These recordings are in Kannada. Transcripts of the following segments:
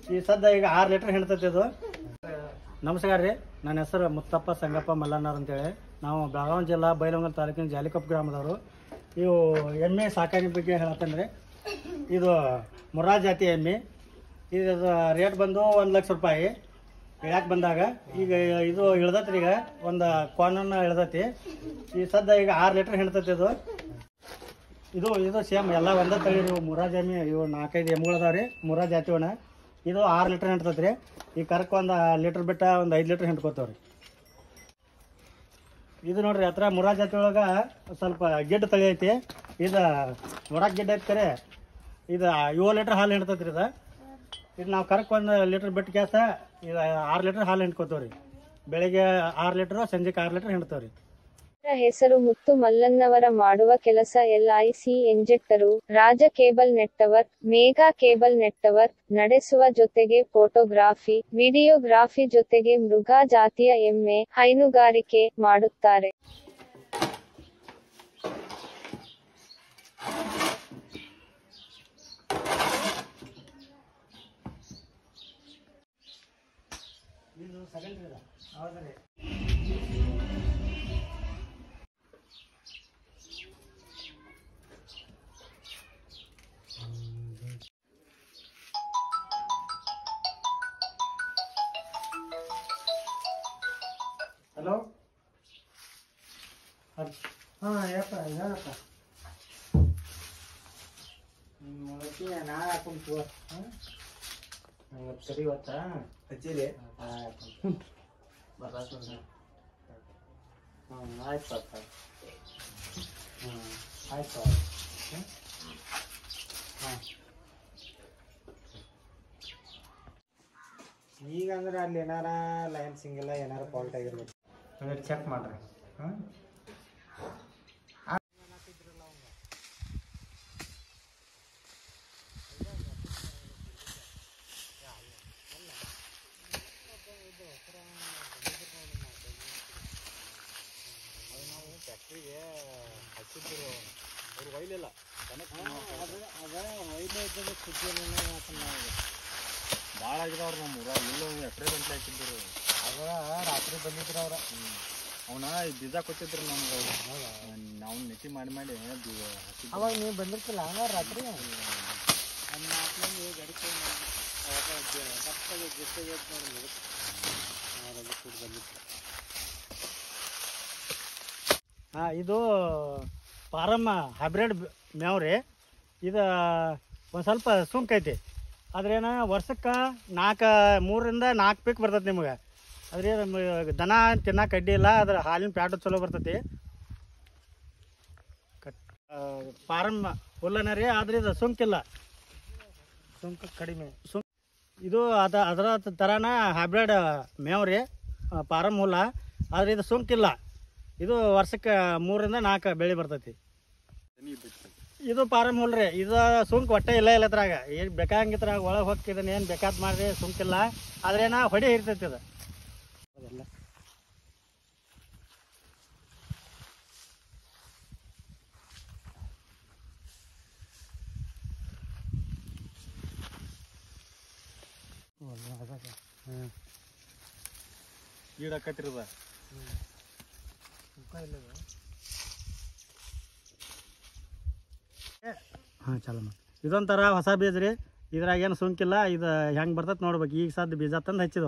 ಈ ಸದ್ದ ಈಗ ಆರು ಲೀಟರ್ ಹಿಡ್ತೈತಿ ಇದು ನಮಸ್ಕಾರ ರೀ ನನ್ನ ಹೆಸರು ಮುತ್ತಪ್ಪ ಸಂಗಪ್ಪ ಮಲ್ಲಣ್ಣವ್ರು ಅಂತೇಳಿ ನಾವು ಬೆಳಗಾವಿ ಜಿಲ್ಲಾ ಬೈಲಹೊಂಗಲ ತಾಲೂಕಿನ ಜಾಲಿಕೊಪ್ಪ ಗ್ರಾಮದವರು ಇವು ಎಮ್ಮೆ ಸಾಕಾಣೆ ಬಗ್ಗೆ ಹೇಳತ್ತಂದ್ರೆ ಇದು ಮುರ್ರಾ ಜಾತಿ ಎಮ್ಮೆ ಇದು ರೇಟ್ ಬಂದು ಒಂದು ಲಕ್ಷ ರೂಪಾಯಿ ಇಳ್ಯಾಕೆ ಬಂದಾಗ ಈಗ ಇದು ಇಳ್ದತ್ರಿ ಈಗ ಒಂದು ಕೋನನ್ನ ಇಳ್ದೈತಿ ಈ ಸದ್ದ ಈಗ ಆರು ಲೀಟ್ರ್ ಹಿಡ್ತೈತಿ ಇದು ಇದು ಇದು ಸೇಮ್ ಎಲ್ಲ ಒಂದೇ ತಳಿ ಇವು ಮುರಾ ಜಾಮಿ ಇವು ನಾಲ್ಕೈದು ಎಮ್ಗಳು ಅದಾವ ರೀ ಮುರಾ ಜಾತಿ ಒಣ ಇದು ಆರು ಲೀಟ್ರ್ ಹಿಡ್ತೈತಿ ರೀ ಈ ಕರಕ್ಕೆ ಒಂದು ಲೀಟ್ರ್ ಬಿಟ್ಟ ಒಂದು ಐದು ಲೀಟ್ರ್ ಹಿಡ್ಕೋತಾವ ರೀ ಇದು ನೋಡ್ರಿ ಹತ್ರ ಮುರಾ ಜಾತಿ ಒಳಗೆ ಸ್ವಲ್ಪ ಗಿಡ್ಡ ತಳಿ ಐತಿ ಇದು ನೋಡಕ್ಕೆ ಗಿಡ್ಡ ಐತಿ ಕರೆ ಇದು ಏಳು ಲೀಟ್ರ್ ಹಾಲು ಹಿಡ್ತೈತಿ ರೀ ಇದು ಇದು ನಾವು ಕರಕ್ಕೆ ಒಂದು ಲೀಟ್ರ್ ಬಿಟ್ಟು ಕ್ಯಾಸ ಇದು ಆರು ಲೀಟ್ರ್ ಹಾಲು ಹಿಂಡ್ಕೋತಾವ ರೀ ಬೆಳಿಗ್ಗೆ ಆರು ಲೀಟ್ರು ಸಂಜೆಗೆ ಆರು ಲೀಟ್ರ್ ಹಿಂಡ್ತಾವ ರೀ ಇವರ ಹೆಸರು ಮುತ್ತು ಮಲ್ಲನ್ನವರ ಮಾಡುವ ಕೆಲಸ ಎಲ್ಐಸಿ ಎಂಜೆಟ್ಟರು Raja cable network Megha cable network ನಡೆಸುವ ಜೊತೆಗೆ ಫೋಟೋಗ್ರಾಫಿ ವಿಡಿಯೋಗ್ರಾಫಿ ಜೊತೆಗೆ ಮೃಗ ಜಾತಿಯ ಎಮ್ಮೆ ಹೈನುಗಾರಿಕೆ ಮಾಡುತ್ತಾರೆ ಇದು ಸೆಕೆಂಡ್ ರೀ ಹೌದು ರೀ ಹಲೋ ಹಾಂ ಯಪ್ಪ ಹೇಳಪ್ಪ ಮೊಳಕೆ ನಾ ಹಾಕೊಂತು ಹಾಂ ಸರಿ ಇವತ್ತಾ ಹಚ್ಚಿರಿ ಬರ್ತದ ಹ್ಞೂ ಆಯ್ತು ಅಪ್ಪ ಹ್ಞೂ ಆಯ್ತು ಹ್ಞೂ ಹಾಂ ಈಗ ಅಂದ್ರೆ ಅಲ್ಲಿ ಏನಾರ ಲೈನ್ ಸಿಂಗಿಲ್ಲ ಏನಾರ ಫಾಲ್ಟ್ ಆಗಿರ್ಬೇಕು ಹಂಗಾರೆ ಚೆಕ್ ಮಾಡ್ರಿ ಹಾಂ ಫ್ಯಾಕ್ಟ್ರಿಗೆ ಹಚ್ಚಿದ್ರು ಅವ್ರು ಒಯ್ಲಿಲ್ಲ ಅದ ಒಯ್ಲೇ ಇದ್ದದ ಸುದ್ದಿ ಭಾಳ ಆಗಿದವ್ರು ನಮ್ಮ ಊರಾಗ ಎಲ್ಲೋ ಎಕರೆ ಗಂಟೆ ಹಾಕಿದ್ರು ಅದ ರಾತ್ರಿ ಬಂದಿದ್ರು ಅವ್ರ ಅವನ ಬೀಜ ಕೊಟ್ಟಿದ್ರು ನಮ್ಗೆ ನಾವು ನೆಟ್ಟಿ ಮಾಡಿ ಮಾಡಿ ಅವಾಗ ನೀವು ಬಂದಿರ್ತಿಲ್ಲ ಹಂಗ ರಾತ್ರಿ ಹಾಂ ಇದು ಪಾರಮ್ಮ ಹೈಬ್ರಿಡ್ ಮೇವ್ ರೀ ಇದು ಒಂದು ಸ್ವಲ್ಪ ಸುಂಕ ಐತಿ ಆದ್ರೇನ ವರ್ಷಕ್ಕೆ ನಾಲ್ಕು ಮೂರರಿಂದ ನಾಲ್ಕು ಪೀಕ್ ಬರ್ತೈತೆ ನಿಮಗೆ ಅದ್ರಿ ನಮ್ಗೆ ದನ ತಿನ್ನಕ್ಕೆ ಅಡ್ಡಿ ಇಲ್ಲ ಅದ್ರ ಹಾಲಿನ ಪ್ಯಾಟು ಚಲೋ ಬರ್ತೈತಿ ಕಟ್ ಫಾರಮ್ ಹುಲ್ಲನ ರೀ ಆದ್ರೆ ಇದು ಸುಂಕಿಲ್ಲ ಸುಂಕ ಕಡಿಮೆ ಸುಂಕ ಇದು ಅದ ಅದರ ಥರನ ಹೈಬ್ರಿಡ್ ಮೇವ್ ರೀ ಫಾರಮ್ ಹುಲ್ಲ ಆದ್ರೆ ಇದು ಸುಂಕಿಲ್ಲ ಇದು ವರ್ಷಕ್ಕೆ ಮೂರರಿಂದ ನಾಲ್ಕು ಬೆಳೆ ಬರ್ತೈತಿ ಇದು ಪಾರಮ್ ಹುಲ್ ರೀ ಇದು ಸುಂಕ್ ಒಟ್ಟೆ ಇಲ್ಲ ಇಲ್ಲ ಇದ್ರಾಗ ಏನು ಬೇಕಾಗಿದ್ರಾಗ ಒಳಗೆ ಹೋಗ್ತಿದ್ದಾನೆ ಏನು ಬೇಕಾದ್ ಮಾಡ್ರಿ ಸುಂಕಿಲ್ಲ ಆದ್ರೆ ನಾ ಹೊಡಿ ಹಿರ್ತೈತಿ ಇದು ಅದೆಲ್ಲ ಹ್ಞೂ ಈಡಾಕತ್ತಿರದ ಹಾಂ ಚಲೋ ಮಾಡಿ ಇದೊಂಥರ ಹೊಸ ಬೀಜ ರೀ ಇದ್ರಾಗ ಏನು ಸುಂಕಿಲ್ಲ ಇದು ಹೆಂಗೆ ಬರ್ತೈತೆ ನೋಡ್ಬೇಕು ಈಗ ಸದ್ದು ಬೀಜ ತಂದು ಹಚ್ಚಿದವು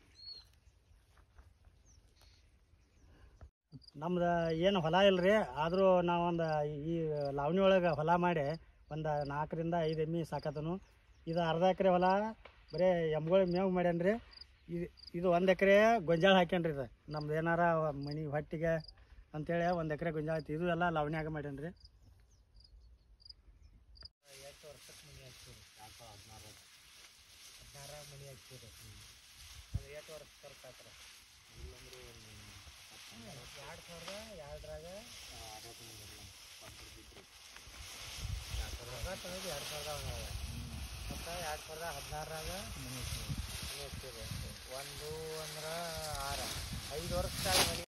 ನಮ್ದು ಏನು ಹೊಲ ಇಲ್ಲ ರೀ ಆದರೂ ನಾವೊಂದು ಈ ಲಾವಣಿ ಒಳಗೆ ಹೊಲ ಮಾಡಿ ಒಂದು ನಾಲ್ಕರಿಂದ ಐದು ಎಮ್ಮೆ ಸಾಕತನು ಇದು ಅರ್ಧ ಎಕರೆ ಹೊಲ ಬರೀ ಎಮ್ಗಳಿಗೆ ಮೇವು ಮಾಡ್ಯಾನ ರೀ ಇದು ಇದು ಒಂದು ಎಕರೆ ಗೊಂಜಾಳ ಹಾಕ್ಯಾನ ರೀ ಇದು ನಮ್ದು ಏನಾರ ಮನೆ ಹೊಟ್ಟಿಗೆ ಅಂತೇಳಿ ಒಂದು ಎಕರೆ ಗೊಂಜಾಳ ಐತಿ ಇದು ಎಲ್ಲ ಲಾವಣಿಯಾಗ ಮಾಡ್ಯಾನ ರೀ ಮನೆ ಹಚ್ಚಿರಿ ಒಂದು ಎಷ್ಟು ವರ್ಷ ಖರ್ಚು ಆತ್ರ ಎರಡು ಸಾವಿರದ ಎರಡರಾಗ ಎರಡು ಸಾವಿರದ ಮತ್ತು ಎರಡು ಸಾವಿರದ ಹದಿನಾರರಾಗ ಮನೆ ಹಚ್ಚಿರಿ ಒಂದು ಅಂದ್ರೆ ಆರು ಐದು ವರ್ಷ ಮನೆ